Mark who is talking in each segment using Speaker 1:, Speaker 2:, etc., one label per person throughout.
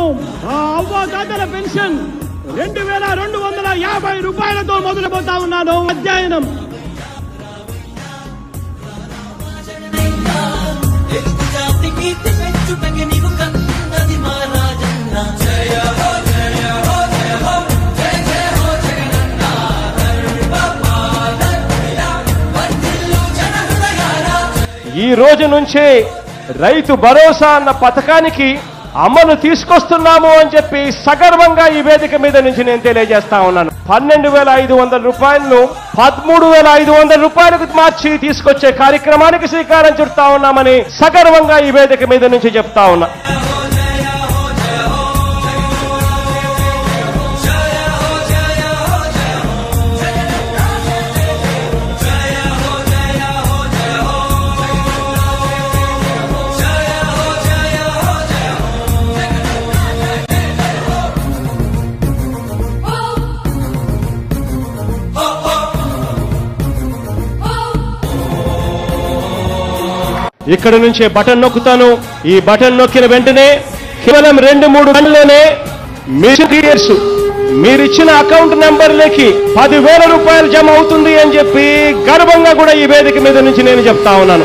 Speaker 1: ఆ అవ్వదాతల పెన్షన్ రెండు వేల రెండు వందల యాభై రూపాయలతో మొదలుపోతా ఉన్నాను అధ్యయనం
Speaker 2: తెలుగు జాతి కీర్తి పెంచుటకి నీవు కన్నది మా రాజన్న జయ హో జయ హో జయ హో జయ జయ హో జగనన్న సర్వమానవీయ వర్ధిల్లు జన హృదయాల
Speaker 3: ఈ రోజు నుంచే రైతు భరోసా అన్న పథకానికి అమలు తీసుకొస్తున్నాము అని చెప్పి సగర్వంగా ఈ వేదిక మీద నుంచి నేను తెలియజేస్తా ఉన్నాను పన్నెండు వేల ఐదు వందల రూపాయలను పదమూడు వేల ఐదు వందల రూపాయలకు మార్చి తీసుకొచ్చే కార్యక్రమానికి శ్రీకారం చుడతా ఉన్నామని సగర్వంగా ఈ వేదిక మీద నుంచి చెప్తా ఉన్నా ఇక్కడ నుంచే బటన్ నొక్కుతాను ఈ బటన్ నొక్కిన వెంటనే కేవలం రెండు మూడు గంటలోనే మీరు క్లియర్స్ మీరిచ్చిన అకౌంట్ నెంబర్లకి పదివేల రూపాయలు జమ అవుతుంది అని చెప్పి గర్వంగా కూడా ఈ వేదిక మీద నుంచి నేను చెప్తా ఉన్నాను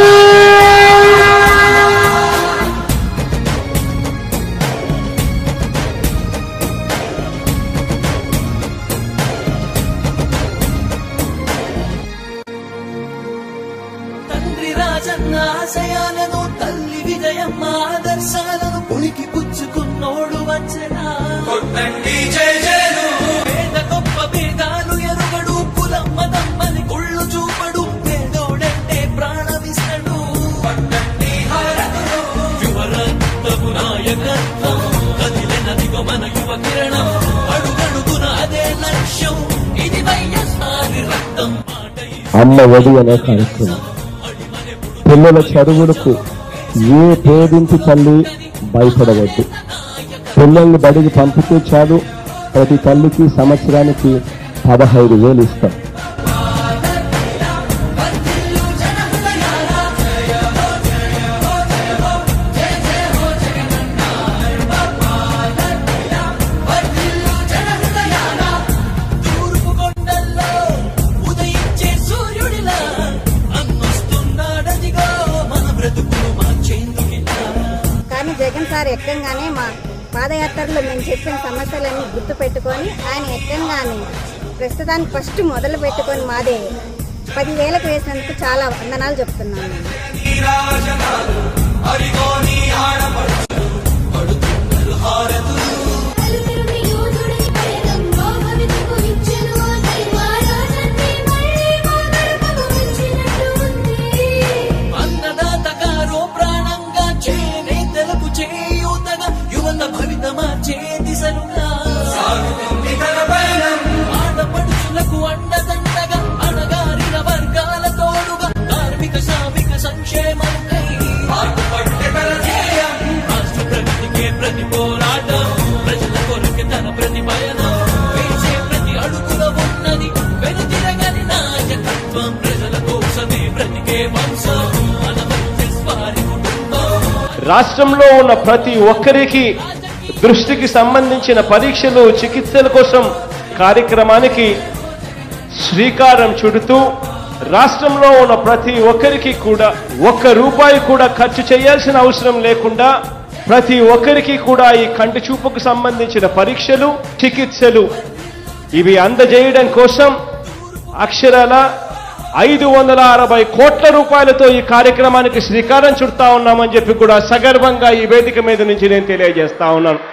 Speaker 2: తండ్రి రాజన్న ఆశయాలను తల్లి విజయమ్మ ఆదర్శాలను పులికి పుచ్చుకున్నోడు వచ్చనా కొట్టండి జయ జయలు పేద గొప్ప భేదాలు ఎరుగడు కులమ్మ దమ్మని కుళ్ళు చూపడు పేదోడంటే ప్రాణమిస్తడు పట్టండి హారతులు యువరత్నపు నాయకత్వం కదిలినదిగో మన యువ కిరణం అడుగడుగున అదే లక్ష్యం ఇది వైఎస్ఆర్ రక్తం మాట
Speaker 4: అమ్మ ఒడి అనే కార్యక్రమం పిల్లల చదువులకు ఏ పేదింటి తల్లి భయపడవద్దు పిల్లల్ని బడికి పంపితే చాలు ప్రతి తల్లికి సంవత్సరానికి పదహైదు వేలు ఇస్తాం
Speaker 2: తూర్పు కొండల్లో ఉదయించే సూర్యుడిలా అన్నొస్తున్నాడదిగో మన బ్రతుకులు మార్చేందుకిలా
Speaker 5: కానీ జగన్ సార్ ఎక్కంగానే మా పాదయాత్రలో మేము చెప్పిన సమస్యలన్నీ గుర్తు పెట్టుకొని ఆయన ఎక్కంగానే ప్రస్తుతానికి ఫస్ట్ మొదలు పెట్టుకొని మాదే పదివేలకు వేసినందుకు చాలా వందనాలు చెప్తున్నాను నేను
Speaker 6: అలుపెరుగు యోధుడై పయనంలో భవితకు ఇచ్చెను ఆ దైవారాధన్నే మళ్ళీ మా గడపకు వచ్చినట్టు ఉంది
Speaker 2: అన్నదాత కారో ప్రాణంగా చేనేతలకు చేయూతగా యువత భవిత మార్చే దిశలుగా ఆడపడుచులకు అండదండగా అణగారిన వర్గాల తోడుగా కార్మిక శ్రామిక సంక్షేమంకై రాష్ట్ర ప్రగతికే ప్రతి పోరాటం ప్రజల కొరకు తన ప్రతి పయనం వేసే ప్రతి అడుగులో ఉన్నది వెనుతిరగని నాయకత్వం ప్రజల కోసమే బ్రతికే వంశం మన వారి కుటుంబం
Speaker 3: రాష్ట్రంలో ఉన్న ప్రతి ఒక్కరికి దృష్టికి సంబంధించిన పరీక్షలు చికిత్సల కోసం కార్యక్రమానికి శ్రీకారం చుడుతూ రాష్ట్రంలో ఉన్న ప్రతి ఒక్కరికి కూడా ఒక్క రూపాయి కూడా ఖర్చు చేయాల్సిన అవసరం లేకుండా ప్రతి ఒక్కరికి కూడా ఈ కంటి చూపుకు సంబంధించిన పరీక్షలు చికిత్సలు ఇవి అందజేయడం కోసం అక్షరాల ఐదు వందల అరవై కోట్ల రూపాయలతో ఈ కార్యక్రమానికి శ్రీకారం చుడతా ఉన్నామని చెప్పి కూడా సగర్వంగా ఈ వేదిక మీద నుంచి నేను తెలియజేస్తా ఉన్నాను